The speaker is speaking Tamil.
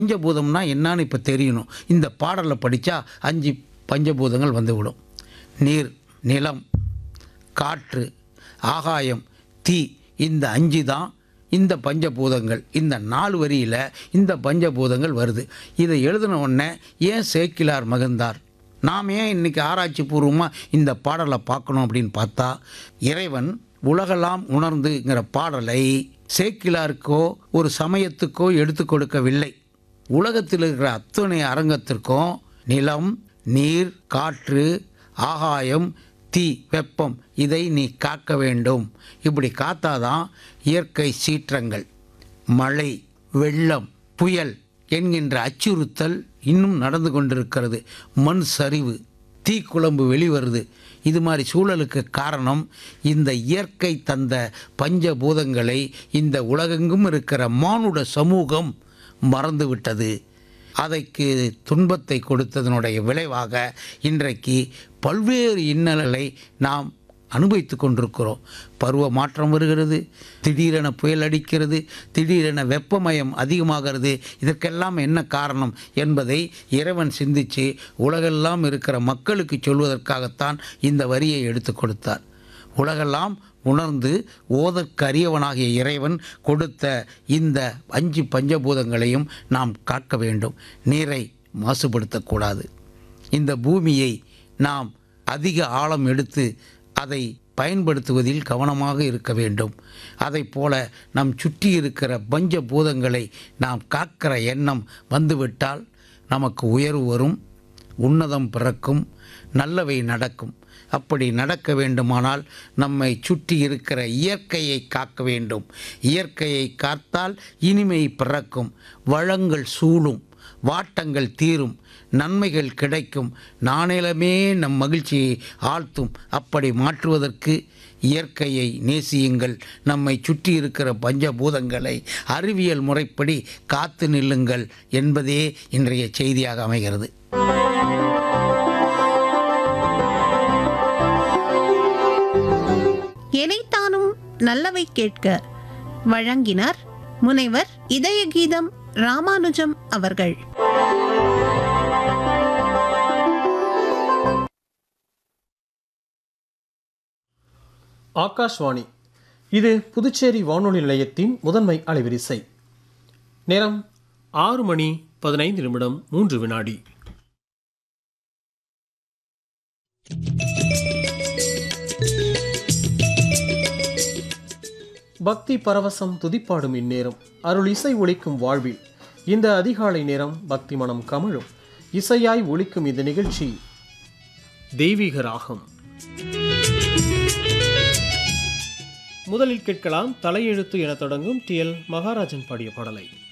பஞ்சபூதம்னா என்னன்னு இப்போ தெரியணும் இந்த பாடலை படித்தா அஞ்சு பஞ்சபூதங்கள் வந்துவிடும் நீர் நிலம் காற்று ஆகாயம் தீ இந்த அஞ்சு தான் இந்த பஞ்சபூதங்கள் இந்த நாலு வரியில் இந்த பஞ்சபூதங்கள் வருது இதை எழுதின உடனே ஏன் சேக்கிலார் மகிழ்ந்தார் நாம் ஏன் இன்னைக்கு ஆராய்ச்சி பூர்வமாக இந்த பாடலை பார்க்கணும் அப்படின்னு பார்த்தா இறைவன் உலகெல்லாம் உணர்ந்துங்கிற பாடலை சேக்கிலாருக்கோ ஒரு சமயத்துக்கோ எடுத்து கொடுக்கவில்லை உலகத்தில் இருக்கிற அத்தனை அரங்கத்திற்கும் நிலம் நீர் காற்று ஆகாயம் தீ வெப்பம் இதை நீ காக்க வேண்டும் இப்படி காத்தாதான் இயற்கை சீற்றங்கள் மழை வெள்ளம் புயல் என்கின்ற அச்சுறுத்தல் இன்னும் நடந்து கொண்டிருக்கிறது மண் சரிவு தீக்குழம்பு வெளிவருது இது மாதிரி சூழலுக்கு காரணம் இந்த இயற்கை தந்த பஞ்சபூதங்களை இந்த உலகெங்கும் இருக்கிற மானுட சமூகம் மறந்துவிட்டது அதைக்கு துன்பத்தை கொடுத்ததனுடைய விளைவாக இன்றைக்கு பல்வேறு இன்னல்களை நாம் அனுபவித்து கொண்டிருக்கிறோம் பருவ மாற்றம் வருகிறது திடீரென புயல் அடிக்கிறது திடீரென வெப்பமயம் அதிகமாகிறது இதற்கெல்லாம் என்ன காரணம் என்பதை இறைவன் சிந்தித்து உலகெல்லாம் இருக்கிற மக்களுக்கு சொல்வதற்காகத்தான் இந்த வரியை எடுத்து கொடுத்தார் உலகெல்லாம் உணர்ந்து ஓதற்கரியவனாகிய இறைவன் கொடுத்த இந்த அஞ்சு பஞ்சபூதங்களையும் நாம் காக்க வேண்டும் நீரை மாசுபடுத்தக்கூடாது இந்த பூமியை நாம் அதிக ஆழம் எடுத்து அதை பயன்படுத்துவதில் கவனமாக இருக்க வேண்டும் அதைப் போல நம் சுற்றி இருக்கிற பஞ்ச பூதங்களை நாம் காக்கிற எண்ணம் வந்துவிட்டால் நமக்கு உயர்வு வரும் உன்னதம் பிறக்கும் நல்லவை நடக்கும் அப்படி நடக்க வேண்டுமானால் நம்மை சுற்றி இருக்கிற இயற்கையை காக்க வேண்டும் இயற்கையை காத்தால் இனிமை பிறக்கும் வளங்கள் சூழும் வாட்டங்கள் தீரும் நன்மைகள் கிடைக்கும் நாணயமே நம் மகிழ்ச்சியை ஆழ்த்தும் அப்படி மாற்றுவதற்கு இயற்கையை நேசியுங்கள் நம்மை சுற்றி இருக்கிற பஞ்சபூதங்களை அறிவியல் முறைப்படி காத்து நில்லுங்கள் என்பதே இன்றைய செய்தியாக அமைகிறது எனைத்தானும் நல்லவை கேட்க வழங்கினார் முனைவர் இதய கீதம் ராமானுஜம் அவர்கள் ஆகாஷ்வாணி இது புதுச்சேரி வானொலி நிலையத்தின் முதன்மை அலைவரிசை நேரம் ஆறு மணி பதினைந்து நிமிடம் மூன்று வினாடி பக்தி பரவசம் துதிப்பாடும் இந்நேரம் அருள் இசை ஒலிக்கும் வாழ்வில் இந்த அதிகாலை நேரம் பக்தி மனம் கமழும் இசையாய் ஒலிக்கும் இந்த நிகழ்ச்சி தெய்வீக ராகம் முதலில் கேட்கலாம் தலையெழுத்து என தொடங்கும் டி எல் மகாராஜன் பாடிய பாடலை